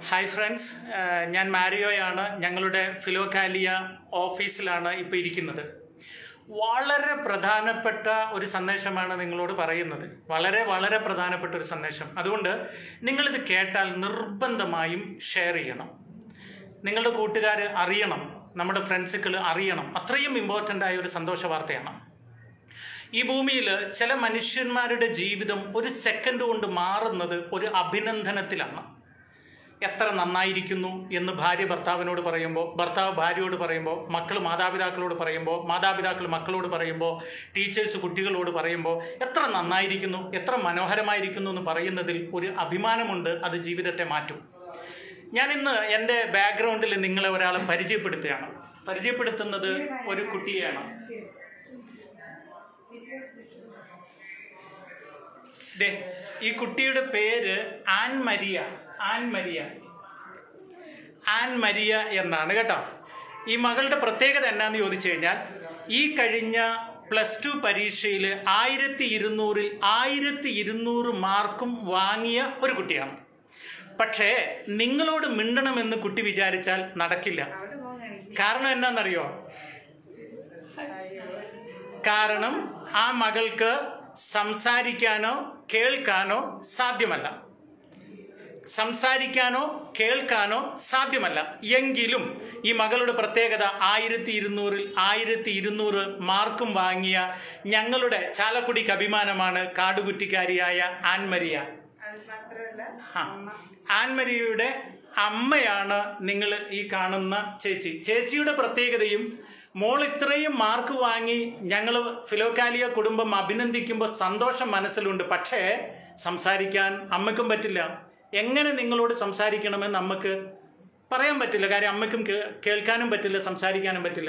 Hi friends ഏഹ് ഞാൻ മാരിയോയാണ് ഞങ്ങളുടെ Philokalia ഓഫീസിലാണ് ഇപ്പോൾ ഇരിക്കുന്നത് വളരെ പ്രധാനപ്പെട്ട ഒരു സന്ദേശമാണ് നിങ്ങളോട് പറയുന്നത് വളരെ വളരെ പ്രധാനപ്പെട്ട ഒരു സന്ദേശം അതുകൊണ്ട് നിങ്ങളിത് കേട്ടാൽ നിർബന്ധമായും ഷെയർ ചെയ്യണം നിങ്ങളുടെ കൂട്ടുകാർ അറിയണം നമ്മുടെ ഫ്രണ്ട്സുകൾ അറിയണം അത്രയും ഇമ്പോർട്ടൻ്റ് ആയ ഒരു സന്തോഷ വാർത്തയാണ് ഈ ഭൂമിയിൽ ചില മനുഷ്യന്മാരുടെ ജീവിതം ഒരു സെക്കൻഡ് കൊണ്ട് മാറുന്നത് ഒരു അഭിനന്ദനത്തിലാണ് എത്ര നന്നായിരിക്കുന്നു എന്ന് ഭാര്യ ഭർത്താവിനോട് പറയുമ്പോൾ ഭർത്താവ് ഭാര്യയോട് പറയുമ്പോൾ മക്കൾ മാതാപിതാക്കളോട് പറയുമ്പോൾ മാതാപിതാക്കൾ മക്കളോട് പറയുമ്പോൾ ടീച്ചേഴ്സ് കുട്ടികളോട് പറയുമ്പോൾ എത്ര നന്നായിരിക്കുന്നു എത്ര മനോഹരമായിരിക്കുന്നു എന്ന് പറയുന്നതിൽ ഒരു അഭിമാനമുണ്ട് അത് ജീവിതത്തെ മാറ്റും ഞാൻ ഇന്ന് എൻ്റെ ബാക്ക്ഗ്രൗണ്ടിൽ നിങ്ങളെ ഒരാളെ പരിചയപ്പെടുത്തുകയാണ് പരിചയപ്പെടുത്തുന്നത് ഒരു കുട്ടിയെയാണ് ദേ ഈ കുട്ടിയുടെ പേര് ആൻ മരിയ ആൻ മരിയ ആൻ മരിയ എന്നാണ് കേട്ടോ ഈ മകളുടെ പ്രത്യേകത എന്നാന്ന് ചോദിച്ചു കഴിഞ്ഞാൽ ഈ കഴിഞ്ഞ പ്ലസ് ടു പരീക്ഷയിൽ ആയിരത്തി ഇരുന്നൂറിൽ ആയിരത്തി ഇരുന്നൂറ് മാർക്കും വാങ്ങിയ ഒരു കുട്ടിയാണ് പക്ഷേ നിങ്ങളോട് മിണ്ടണമെന്ന് കുട്ടി വിചാരിച്ചാൽ നടക്കില്ല കാരണം എന്നാന്നറിയോ കാരണം ആ മകൾക്ക് സംസാരിക്കാനോ കേൾക്കാനോ സാധ്യമല്ല സംസാരിക്കാനോ കേൾക്കാനോ സാധ്യമല്ല എങ്കിലും ഈ മകളുടെ പ്രത്യേകത ആയിരത്തി ഇരുന്നൂറിൽ ആയിരത്തി ഇരുന്നൂറ് മാർക്കും വാങ്ങിയ ഞങ്ങളുടെ ചാലക്കുടിക്ക് അഭിമാനമാണ് കാടുകുറ്റിക്കാരിയായ ആൻമരിയ അത് മാത്രമല്ല ആ. ആൻമരിയയുടെ അമ്മയാണ് നിങ്ങൾ ഈ കാണുന്ന ചേച്ചി ചേച്ചിയുടെ പ്രത്യേകതയും മോൾ ഇത്രയും മാർക്ക് വാങ്ങി ഞങ്ങൾ ഫിലോകാലിയ കുടുംബം അഭിനന്ദിക്കുമ്പോൾ സന്തോഷം മനസ്സിലുണ്ട് പക്ഷേ സംസാരിക്കാൻ അമ്മയ്ക്കും പറ്റില്ല എങ്ങനെ നിങ്ങളോട് സംസാരിക്കണമെന്ന് അമ്മക്ക് പറയാൻ പറ്റില്ല കാര്യം അമ്മയ്ക്കും കേ- കേൾക്കാനും പറ്റില്ല സംസാരിക്കാനും പറ്റില്ല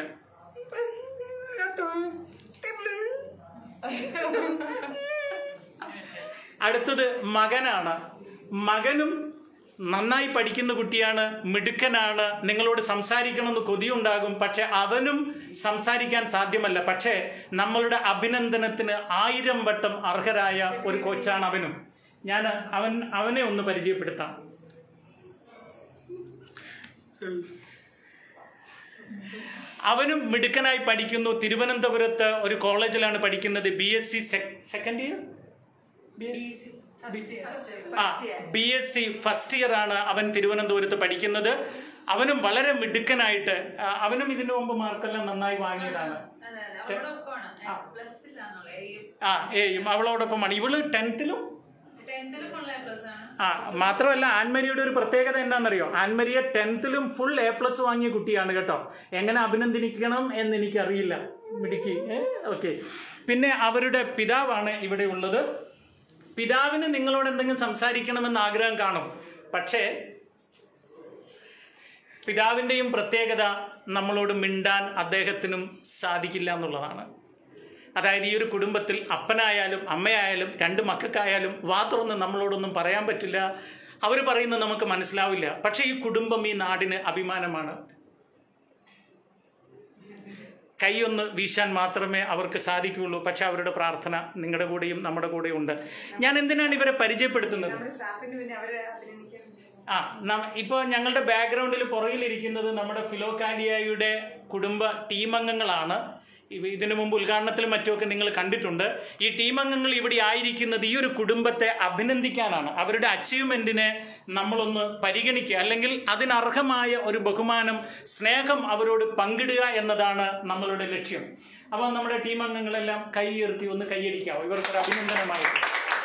അടുത്തത് മകനാണ് മകനും നന്നായി പഠിക്കുന്ന കുട്ടിയാണ് മിടുക്കനാണ് നിങ്ങളോട് സംസാരിക്കണമെന്ന് കൊതിയുണ്ടാകും പക്ഷെ അവനും സംസാരിക്കാൻ സാധ്യമല്ല പക്ഷേ നമ്മളുടെ അഭിനന്ദനത്തിന് ആയിരം വട്ടം അർഹരായ ഒരു കൊച്ചാണ് അവനും ഞാൻ അവൻ അവനെ ഒന്ന് പരിചയപ്പെടുത്താം അവനും മിടുക്കനായി പഠിക്കുന്നു തിരുവനന്തപുരത്ത് ഒരു കോളേജിലാണ് പഠിക്കുന്നത് B S C second year B S ആ B S C first year ആണ് അവൻ തിരുവനന്തപുരത്ത് പഠിക്കുന്നത് അവനും വളരെ മിടുക്കനായിട്ട് ആ, അവനും ഇതിനു മുമ്പ് മാർക്കെല്ലാം നന്നായി വാങ്ങിയതാണ് ആ. ആ ഏയും അവളോടൊപ്പമാണ് ഇവള് ടെൻത്തിലും ആ മാത്രമല്ല ആൻമരിയുടെ ഒരു പ്രത്യേകത എന്താണെന്നറിയോ ആൻമരിയ ടെൻത്തിലും ഫുൾ എ പ്ലസ് വാങ്ങിയ കുട്ടിയാണ് കേട്ടോ എങ്ങനെ അഭിനന്ദിക്കണം എന്ന് എനിക്കറിയില്ല മിടുക്കി ഓക്കെ പിന്നെ അവരുടെ പിതാവാണ് ഇവിടെ ഉള്ളത് പിതാവിന് നിങ്ങളോട് എന്തെങ്കിലും സംസാരിക്കണമെന്ന് ആഗ്രഹം കാണും പക്ഷേ പിതാവിൻ്റെയും പ്രത്യേകത നമ്മളോട് മിണ്ടാൻ അദ്ദേഹത്തിനും സാധിക്കില്ല എന്നുള്ളതാണ് അതായത് ഈ ഒരു കുടുംബത്തിൽ അപ്പനായാലും അമ്മയായാലും രണ്ട് മക്കൾക്കായാലും വാ തുറന്ന് നമ്മളോടൊന്നും പറയാൻ പറ്റില്ല അവർ പറയുന്നത് നമുക്ക് മനസ്സിലാവില്ല പക്ഷേ ഈ കുടുംബം ഈ നാടിന് അഭിമാനമാണ് കൈയൊന്ന് വീശാൻ മാത്രമേ അവർക്ക് സാധിക്കുകയുള്ളൂ പക്ഷെ അവരുടെ പ്രാർത്ഥന നിങ്ങളുടെ കൂടെയും നമ്മുടെ കൂടെയും ഉണ്ട് ഞാൻ എന്തിനാണ് ഇവരെ പരിചയപ്പെടുത്തുന്നത് നമ്മുടെ സ്റ്റാഫിന് പിന്നെ അവരെ അഭിനന്ദിക്കാൻ വിളിച്ചു. ആ ന- ഇപ്പൊ ഞങ്ങളുടെ ബാക്ക്ഗ്രൗണ്ടിൽ പുറകിലിരിക്കുന്നത് നമ്മുടെ ഫിലോകാലിയയുടെ കുടുംബ ടീം അംഗങ്ങളാണ് ഇവ- ഇതിനു മുമ്പ് ഉദ്ഘാടനത്തിലും മറ്റുമൊക്കെ നിങ്ങൾ കണ്ടിട്ടുണ്ട് ഈ ടീം അംഗങ്ങൾ ഇവിടെ ആയിരിക്കുന്നത് ഈ ഒരു കുടുംബത്തെ അഭിനന്ദിക്കാനാണ് അവരുടെ അച്ചീവ്മെന്റിനെ നമ്മളൊന്ന് പരിഗണിക്കുക അല്ലെങ്കിൽ അതിനർഹമായ ഒരു ബഹുമാനം സ്നേഹം അവരോട് പങ്കിടുക എന്നതാണ് നമ്മളുടെ ലക്ഷ്യം അപ്പോൾ നമ്മുടെ ടീം അംഗങ്ങളെല്ലാം കൈ ഉയർത്തി ഒന്ന് കൈയടിക്കാവോ ഇവർക്കൊരു അഭിനന്ദനമായിട്ട്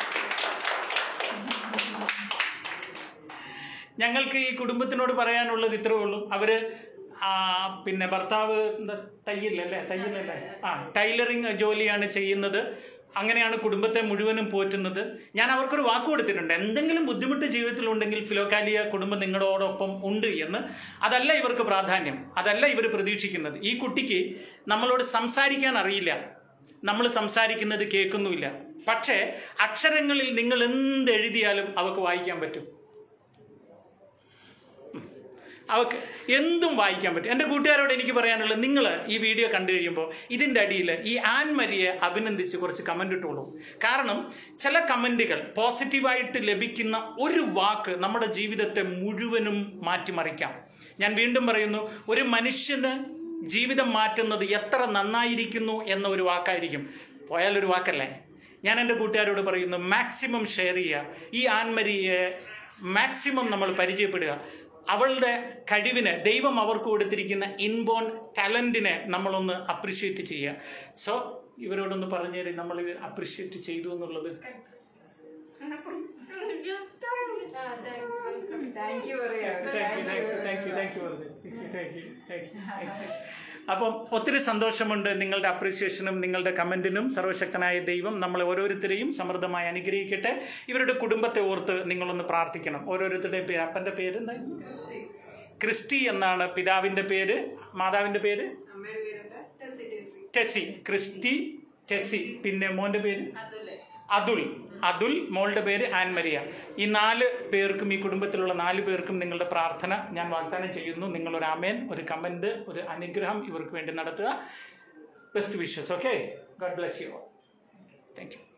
ഞങ്ങൾക്ക് ഈ കുടുംബത്തിനോട് പറയാനുള്ളത് ഇത്രേ ഉള്ളൂ അവര് ആ, പിന്നെ ഭർത്താവ് എന്താ തയ്യലല്ലേ തയ്യലല്ലേ ആ ടൈലറിങ് ജോലിയാണ് ചെയ്യുന്നത് അങ്ങനെയാണ് കുടുംബത്തെ മുഴുവനും പോറ്റുന്നത് ഞാൻ അവർക്കൊരു വാക്ക് കൊടുത്തിട്ടുണ്ട് എന്തെങ്കിലും ബുദ്ധിമുട്ട് ജീവിതത്തിലുണ്ടെങ്കിൽ ഫിലോക്കാലിയ കുടുംബം നിങ്ങളോടൊപ്പം ഉണ്ട് എന്ന് അതല്ല ഇവർക്ക് പ്രാധാന്യം അതല്ല ഇവർ പ്രതീക്ഷിക്കുന്നത് ഈ കുട്ടിക്ക് നമ്മളോട് സംസാരിക്കാൻ അറിയില്ല നമ്മൾ സംസാരിക്കുന്നത് കേൾക്കുന്നുമില്ല പക്ഷേ അക്ഷരങ്ങളിൽ നിങ്ങൾ എന്ത് എഴുതിയാലും അവർക്ക് വായിക്കാൻ പറ്റും അവർക്ക് എന്തും വായിക്കാൻ പറ്റും എൻ്റെ കൂട്ടുകാരോട് എനിക്ക് പറയാനുള്ളത് നിങ്ങൾ ഈ വീഡിയോ കണ്ടു കഴിയുമ്പോൾ ഇതിൻ്റെ അടിയിൽ ഈ ആൻമരിയെ അഭിനന്ദിച്ച് കുറച്ച് കമൻ്റ് ഇട്ടോളൂ കാരണം ചില കമൻറ്റുകൾ പോസിറ്റീവായിട്ട് ലഭിക്കുന്ന ഒരു വാക്ക് നമ്മുടെ ജീവിതത്തെ മുഴുവനും മാറ്റിമറിക്കാം ഞാൻ വീണ്ടും പറയുന്നു ഒരു മനുഷ്യന് ജീവിതം മാറ്റുന്നത് എത്ര നന്നായിരിക്കുന്നു എന്ന ഒരു വാക്കായിരിക്കും പോയാലൊരു വാക്കല്ലേ ഞാൻ എൻ്റെ കൂട്ടുകാരോട് പറയുന്നു മാക്സിമം ഷെയർ ചെയ്യുക ഈ ആൻമരിയെ മാക്സിമം നമ്മൾ പരിചയപ്പെടുക അവളുടെ കഴിവിനെ ദൈവം അവർക്ക് കൊടുത്തിരിക്കുന്ന ഇൻബോൺ ടാലൻറ്റിനെ നമ്മളൊന്ന് അപ്രിഷ്യേറ്റ് ചെയ്യുക സോ ഇവരോടൊന്ന് പറഞ്ഞു തരും നമ്മൾ അപ്രിഷ്യേറ്റ് ചെയ്തു എന്നുള്ളത് താങ്ക് യു പറയാ thank you thank you thank you thank you അപ്പം ഒത്തിരി സന്തോഷമുണ്ട് നിങ്ങളുടെ അപ്രീസിയേഷനും നിങ്ങളുടെ കമൻറ്റിനും സർവശക്തനായ ദൈവം നമ്മളെ ഓരോരുത്തരെയും സമൃദ്ധമായി അനുഗ്രഹിക്കട്ടെ ഇവരുടെ കുടുംബത്തെ ഓർത്ത് നിങ്ങളൊന്ന് പ്രാർത്ഥിക്കണം ഓരോരുത്തരുടെയും പേര് അപ്പൻ്റെ പേര് എന്തായിരുന്നു ക്രിസ്റ്റി എന്നാണ് പിതാവിൻ്റെ പേര് മാതാവിൻ്റെ പേര് അമ്മയുടെ പേരെന്താ ടെസി ടെസി ടെസി ക്രിസ്റ്റി ടെസി പിന്നെ മോൻ്റെ പേര് അതുൽ അതുൽ മോളുടെ പേര് ആൻമരിയ ഈ നാല് പേർക്കും ഈ കുടുംബത്തിലുള്ള നാല് പേർക്കും നിങ്ങളുടെ പ്രാർത്ഥന ഞാൻ വാഗ്ദാനം ചെയ്യുന്നു നിങ്ങളൊരു അമേൻ ഒരു കമൻറ്റ് ഒരു അനുഗ്രഹം ഇവർക്ക് വേണ്ടി നടത്തുക best wishes okay God bless you thank U